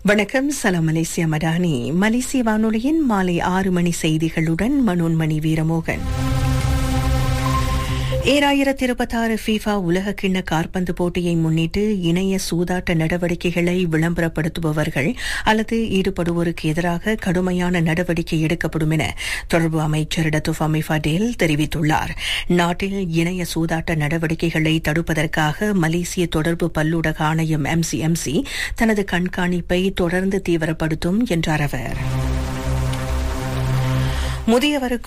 வணக்கம் சலாம் மலேசியா மடானி மலேசிய வானொலியின் மாலை ஆறு மணி செய்திகளுடன் மனோன்மணி வீரமோகன் ஏழாயிரத்தி இருபத்தாறு ஃபீஃபா உலக கிண்ண காற்பந்து போட்டியை முன்னிட்டு இணைய சூதாட்ட நடவடிக்கைகளை விளம்பரப்படுத்துபவர்கள் அல்லது ஈடுபடுவோருக்கு எதிராக கடுமையான நடவடிக்கை எடுக்கப்படும் என தொடர்பு அமைச்சர் டத்துஃபாமி ஃபடேல் தெரிவித்துள்ளார் நாட்டில் இணைய சூதாட்ட நடவடிக்கைகளை தடுப்பதற்காக மலேசிய தொடர்பு பல்லூடக ஆணையம் எம்சிஎம்சி தனது கண்காணிப்பை தொடர்ந்து தீவிரப்படுத்தும் என்றார் அவர் முதியவருக்கு